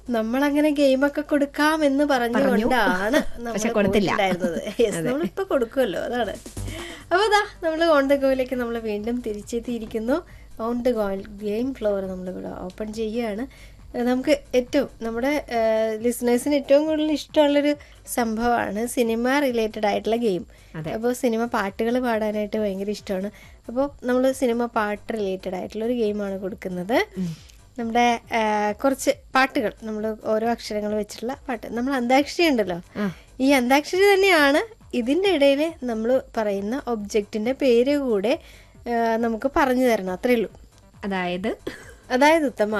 നമ്മളങ്ങനെ ഗെയിമൊക്കെ കൊടുക്കാം എന്ന് പറഞ്ഞുകൊണ്ടാണ് നമ്മൾ പക്ഷെ കൊടുത്തില്ല. പോയിട്ടുണ്ടായിരുന്നത് Yes, നമ്മളിപ്പോ കൊടുക്കുമല്ലോ അതാണ് അപ്പോൾ അതാ നമ്മൾ ഓൺ ദ ഗോയിലേക്ക് നമ്മൾ വീണ്ടും തിരിച്ചെത്തിയിരിക്കുന്നു ഓൺ ദ ഗോയിൽ ഗെയിം ഫ്ലോർ നമ്മളിവിടെ ഓപ്പൺ ചെയ്യുകയാണ് ഏഹ് നമുക്ക് ഏറ്റവും നമ്മുടെ ലിസണേഴ്സിന് ഏറ്റവും കൂടുതൽ ഇഷ്ടമുള്ളൊരു സംഭവമാണ് സിനിമ റിലേറ്റഡ് ആയിട്ടുള്ള ഗെയിം അപ്പോൾ സിനിമ പാട്ടുകൾ പാടാനായിട്ട് ഭയങ്കര ഇഷ്ടമാണ് അപ്പോൾ നമ്മൾ സിനിമ പാട്ട് റിലേറ്റഡ് ആയിട്ടുള്ള ഒരു ഗെയിമാണ് കൊടുക്കുന്നത് നമ്മുടെ ആ, കുറച്ച് പാട്ടുകൾ നമ്മൾ ഓരോ അക്ഷരങ്ങൾ വെച്ചിട്ടുള്ള പാട്ട് നമ്മൾ അന്താക്ഷരി ഉണ്ടല്ലോ ഈ അന്താക്ഷരി തന്നെയാണ് ഇതിൻ്റെ ഇടയിൽ നമ്മൾ പറയുന്ന ഒബ്ജക്റ്റിന്റെ പേര് കൂടെ ആ, നമുക്ക് പറഞ്ഞു തരണം അത്രേ ഉള്ളൂ അതായത് അതായത് ഉത്തമ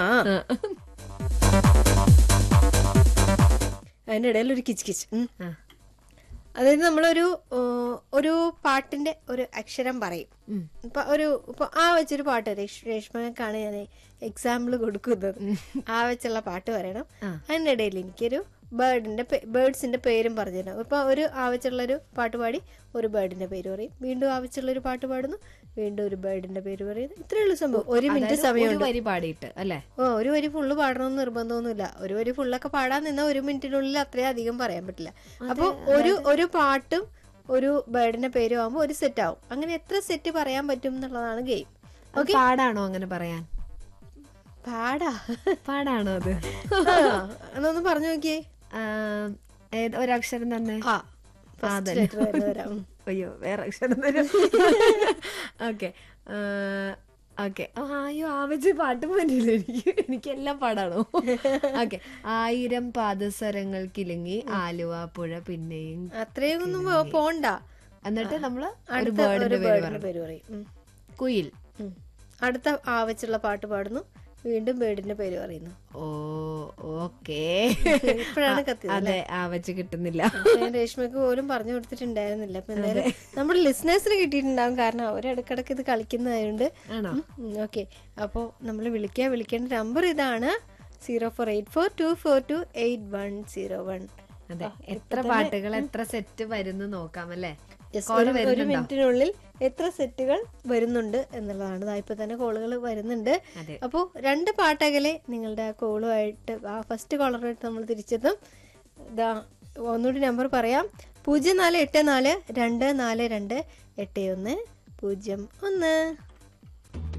അതിൻ്റെ ഇടയിൽ ഒരു കിച്ച് കിച്ച് ഉം. ആ. അതായത് നമ്മളൊരു ആ, ഒരു പാട്ടിന്റെ ഒരു അക്ഷരം പറയും ഇപ്പൊ ഒരു ഇപ്പൊ ആ വെച്ചൊരു പാട്ട് രേഷ് രേഷ്മക്കാണ് ഞാൻ എക്സാമ്പിൾ കൊടുക്കുന്നത് ആ വെച്ചുള്ള പാട്ട് പറയണം അതിൻ്റെ ഇടയിൽ എനിക്കൊരു ബേർഡിന്റെ ബേർഡ്സിന്റെ പേരും പറഞ്ഞു തരണം ഇപ്പൊ ഒരു ആവശ്യമുള്ള ഒരു പാട്ട് പാടി ഒരു ബേർഡിന്റെ പേര് പറയും വീണ്ടും ആവശ്യമുള്ള ഒരു പാട്ട് പാടുന്നു വീണ്ടും ഒരു ബേർഡിന്റെ പേര് പറയുന്നു ഇത്രയേ ഉള്ളൂ സംഭവം ഒരു മിനിറ്റ് അതായത് സമയം ഒരു വരി പാടിയിട്ട് അല്ലേ ഓ ഒരു വരി ഫുള്ള് പാടണമെന്ന് നിർബന്ധമൊന്നുമില്ല ഒരു വരി ഫുള്ളൊക്കെ പാടാൻ നിന്ന ഒരു മിനിറ്റിനുള്ളിൽ അത്രയും അധികം പറയാൻ പറ്റില്ല അപ്പൊ ഒരു ഒരു പാട്ടും ഒരു ബേർഡിന്റെ പേരും ആകുമ്പോൾ ഒരു സെറ്റ് ആവും അങ്ങനെ എത്ര സെറ്റ് പറയാൻ പറ്റും എന്നുള്ളതാണ് ഗെയിം അത് പാടാണോ അങ്ങനെ പറയാൻ പാടാ പാടാണോ അത് ആ, എന്നൊന്ന് പറഞ്ഞു നോക്കിയേ ആ, ഏത് ഒരക്ഷരം തന്നെ ആ first letter വരുന്നത് വരാം. ഉം. അയ്യോ വേറെ അക്ഷരം തരും ഓക്കെ ഓക്കെ അയ്യോ ആവശ്യ പാട്ടും പറ്റില്ല എനിക്ക് എനിക്കെല്ലാം പാടാണോ ഓക്കെ ആയിരം പാദസരങ്ങൾ കിലുങ്ങി ആലുവ പുഴ പിന്നെയും അത്രയും ഒന്നും പോ- പോണ്ട എന്നിട്ട് നമ്മള് ഒരു അടുത്ത ബേർഡിന്റെ ഒരു പേര് ബേർഡിന്റെ പറയും പേര് പറയും ഉം. കുയിൽ ഉം. അടുത്ത ആവശ്യമുള്ള പാട്ട് പാടുന്നു വീണ്ടും ബേർഡിന്റെ പേര് പറയുന്നു ഓ ഓക്കേ ഇപ്പോഴാണ് കത്തിയത് അതെ ആ വെച്ച് കിട്ടുന്നില്ല ഞാൻ രേഷ്മയ്ക്ക് പോലും പറഞ്ഞു കൊടുത്തിട്ടുണ്ടായിരുന്നില്ല അപ്പൊ എന്തായാലും നമ്മുടെ ലിസണേഴ്സിന് കിട്ടിയിട്ടുണ്ടാവും കാരണം അവർ ഇടക്കിടക്ക് ഇത് കളിക്കുന്നതായതുകൊണ്ട് ആണോ ഓക്കെ അപ്പോൾ നമ്മൾ വിളിക്കുക വിളിക്കേണ്ട നമ്പർ ഇതാണ് zero four eight four two four two eight one zero one അതെ എത്ര പാട്ടുകൾ എത്ര സെറ്റ് വരുന്നു നോക്കാം അല്ലേ Yes, Call ഒരു- ഒരു വരുന്നുണ്ടോ? മിനിറ്റിനുള്ളിൽ എത്ര സെറ്റുകൾ വരുന്നുണ്ട് എന്നുള്ളതാണ് ദാ ഇപ്പൊ തന്നെ കോളുകൾ വരുന്നുണ്ട് അതെ. അപ്പോൾ രണ്ട് പാട്ടകലെ നിങ്ങളുടെ ആ കോളുമായിട്ട് ആ ഫസ്റ്റ് കോളറായിട്ട് നമ്മൾ തിരിച്ചെത്തും ഇതാ ഒന്നുകൂടി നമ്പർ പറയാം പൂജ്യം നാല് എട്ട് നാല് രണ്ട് നാല് രണ്ട് എട്ട് ഒന്ന് പൂജ്യം ഒന്ന്